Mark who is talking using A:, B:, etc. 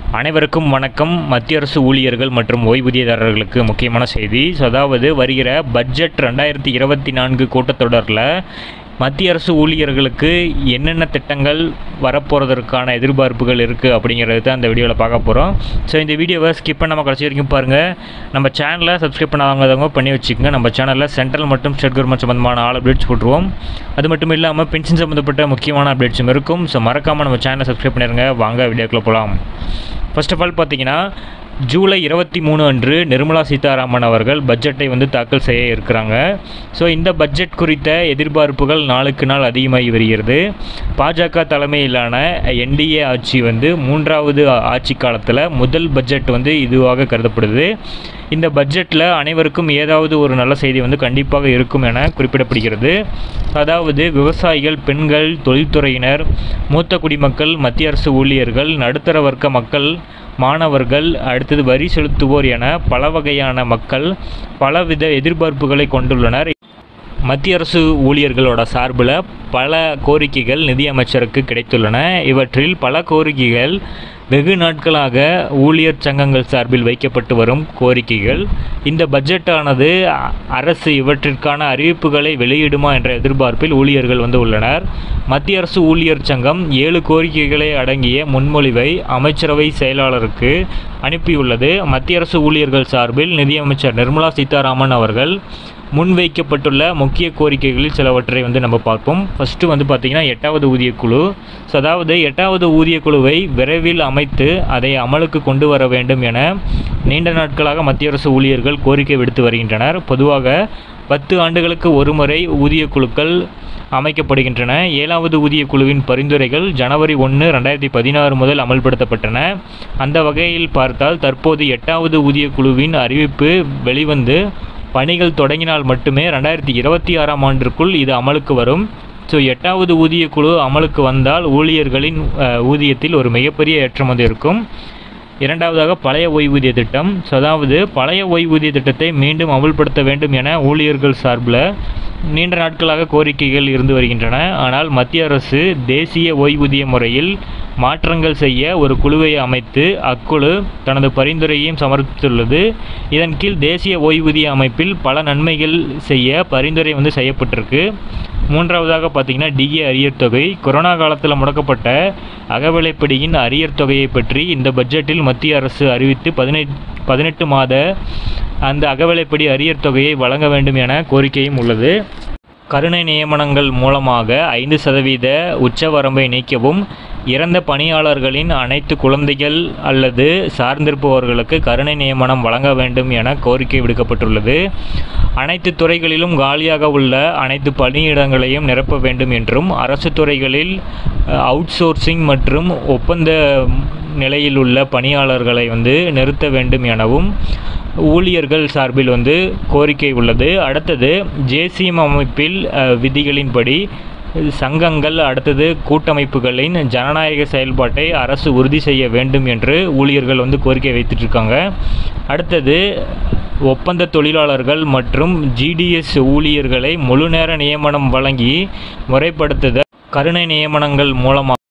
A: அனைவருக்கும் வணக்கம் மத்திய அரசு ஊழியர்கள் மற்றும் ஓய்வூதியதாரர்களுக்கு முக்கியமான செய்தி ஸோ அதாவது வருகிற பட்ஜெட் ரெண்டாயிரத்தி இருபத்தி நான்கு கூட்டத்தொடரில் மத்திய அரசு ஊழியர்களுக்கு என்னென்ன திட்டங்கள் வரப்போகிறதற்கான எதிர்பார்ப்புகள் இருக்குது அப்படிங்கிறது தான் இந்த வீடியோவில் பார்க்க போகிறோம் ஸோ இந்த வீடியோவை ஸ்கிப் பண்ணாமல் கடைசி வரைக்கும் பாருங்கள் நம்ம சேனலை சப்ஸ்கிரைப் பண்ணாதவங்க பண்ணி வச்சுக்கோங்க நம்ம சேனலில் சென்ட்ரல் மற்றும் ஸ்டேட் கவர்மெண்ட் சம்மந்தமான ஆல் அப்டேட்ஸ் போட்டுருவோம் அது மட்டும் இல்லாமல் பென்ஷன் சம்மந்தப்பட்ட முக்கியமான அப்டேட்ஸும் இருக்கும் ஸோ மறக்காமல் நம்ம சேனலை சப்ஸ்கிரைப் பண்ணிடுங்க வாங்க வீடியோக்குள்ளே போகலாம் ஃபர்ஸ்ட் ஆஃப் ஆல் பார்த்தீங்கன்னா ஜூலை இருபத்தி மூணு அன்று நிர்மலா சீதாராமன் அவர்கள் பட்ஜெட்டை வந்து தாக்கல் செய்ய இருக்கிறாங்க ஸோ இந்த பட்ஜெட் குறித்த எதிர்பார்ப்புகள் நாளுக்கு நாள் அதிகமாகி வருகிறது பாஜக தலைமையிலான என்டிஏ ஆட்சி வந்து மூன்றாவது ஆட்சி காலத்தில் முதல் பட்ஜெட் வந்து இதுவாக கருதப்படுது இந்த பட்ஜெட்டில் அனைவருக்கும் ஏதாவது ஒரு நல்ல செய்தி வந்து கண்டிப்பாக இருக்கும் என குறிப்பிடப்படுகிறது அதாவது விவசாயிகள் பெண்கள் தொழில்துறையினர் மூத்த குடிமக்கள் மத்திய அரசு ஊழியர்கள் நடுத்தர வர்க்க மக்கள் மாணவர்கள் அடுத்தது வரி செலுத்துவோர் என பல வகையான மக்கள் பலவித எதிர்பார்ப்புகளை கொண்டுள்ளனர் மத்திய அரசு ஊழியர்களோட சார்பில் பல கோரிக்கைகள் நிதியமைச்சருக்கு கிடைத்துள்ளன இவற்றில் பல கோரிக்கைகள் வெகு நாட்களாக ஊழியர் சங்கங்கள் சார்பில் வைக்கப்பட்டு வரும் கோரிக்கைகள் இந்த பட்ஜெட்டானது அரசு இவற்றிற்கான அறிவிப்புகளை வெளியிடுமா என்ற எதிர்பார்ப்பில் ஊழியர்கள் வந்து உள்ளனர் மத்திய அரசு ஊழியர் சங்கம் ஏழு கோரிக்கைகளை அடங்கிய முன்மொழிவை அமைச்சரவை செயலாளருக்கு அனுப்பியுள்ளது மத்திய அரசு ஊழியர்கள் சார்பில் நிதியமைச்சர் நிர்மலா சீதாராமன் அவர்கள் முன்வைக்கப்பட்டுள்ள முக்கிய கோரிக்கைகளில் சிலவற்றை வந்து நம்ம பார்ப்போம் ஃபஸ்ட்டு வந்து பார்த்திங்கன்னா எட்டாவது ஊதியக்குழு ஸோ அதாவது எட்டாவது ஊதியக்குழுவை விரைவில் அமைத்து அதை அமலுக்கு கொண்டு வர வேண்டும் என நீண்ட நாட்களாக மத்திய அரசு ஊழியர்கள் கோரிக்கை விடுத்து வருகின்றனர் பொதுவாக பத்து ஆண்டுகளுக்கு ஒருமுறை ஊதியக்குழுக்கள் அமைக்கப்படுகின்றன ஏழாவது ஊதிய குழுவின் பரிந்துரைகள் ஜனவரி ஒன்று ரெண்டாயிரத்தி பதினாறு முதல் அமல்படுத்தப்பட்டன அந்த வகையில் பார்த்தால் தற்போது எட்டாவது ஊதிய குழுவின் அறிவிப்பு வெளிவந்து பணிகள் தொடங்கினால் மட்டுமே ரெண்டாயிரத்தி இருபத்தி ஆறாம் ஆண்டிற்குள் இது அமலுக்கு வரும் ஸோ எட்டாவது ஊதிய குழு அமலுக்கு வந்தால் ஊழியர்களின் ஊதியத்தில் ஒரு மிகப்பெரிய ஏற்றம் வந்து இருக்கும் இரண்டாவதாக பழைய ஓய்வூதிய திட்டம் ஸோ அதாவது பழைய ஓய்வூதிய திட்டத்தை மீண்டும் அமல்படுத்த வேண்டும் என ஊழியர்கள் சார்பில் நீண்ட நாட்களாக கோரிக்கைகள் இருந்து வருகின்றன ஆனால் மத்திய அரசு தேசிய ஓய்வூதிய முறையில் மாற்றங்கள் செய்ய ஒரு குழுவை அமைத்து அக்குழு தனது பரிந்துரையையும் சமர்ப்பித்துள்ளது இதன் கீழ் தேசிய ஓய்வூதிய அமைப்பில் பல நன்மைகள் செய்ய பரிந்துரை வந்து செய்யப்பட்டிருக்கு மூன்றாவதாக பார்த்தீங்கன்னா டிஏ அரியர் தொகை கொரோனா காலத்தில் முடக்கப்பட்ட அகவிலைப்படியின் அரியர் தொகையை பற்றி இந்த பட்ஜெட்டில் மத்திய அரசு அறிவித்து பதினெட் பதினெட்டு மாத அந்த அகவிலைப்படி அரியர் தொகையை வழங்க வேண்டும் என கோரிக்கையும் உள்ளது கருணை நியமனங்கள் மூலமாக ஐந்து சதவீத உச்சவரம்பை நீக்கவும் இறந்த பணியாளர்களின் அனைத்து குழந்தைகள் அல்லது சார்ந்திருப்பவர்களுக்கு கருணை நியமனம் வழங்க வேண்டும் என கோரிக்கை விடுக்கப்பட்டுள்ளது அனைத்து துறைகளிலும் காலியாக உள்ள அனைத்து பணியிடங்களையும் நிரப்ப வேண்டும் என்றும் அரசு துறைகளில் அவுட் சோர்சிங் மற்றும் ஒப்பந்த நிலையில் உள்ள பணியாளர்களை வந்து நிறுத்த வேண்டும் எனவும் ஊழியர்கள் சார்பில் வந்து கோரிக்கை உள்ளது அடுத்தது ஜேசிஎம் அமைப்பில் விதிகளின்படி சங்கங்கள் அடுத்தது கூட்டமைப்புகளின் ஜனநாயக செயல்பாட்டை அரசு உறுதி செய்ய வேண்டும் என்று ஊழியர்கள் வந்து கோரிக்கை வைத்துட்ருக்காங்க அடுத்தது ஒப்பந்த தொழிலாளர்கள் மற்றும் ஜிடிஎஸ் ஊழியர்களை முழு நேர நியமனம் வழங்கி முறைப்படுத்துதல் கருணை நியமனங்கள் மூலமாக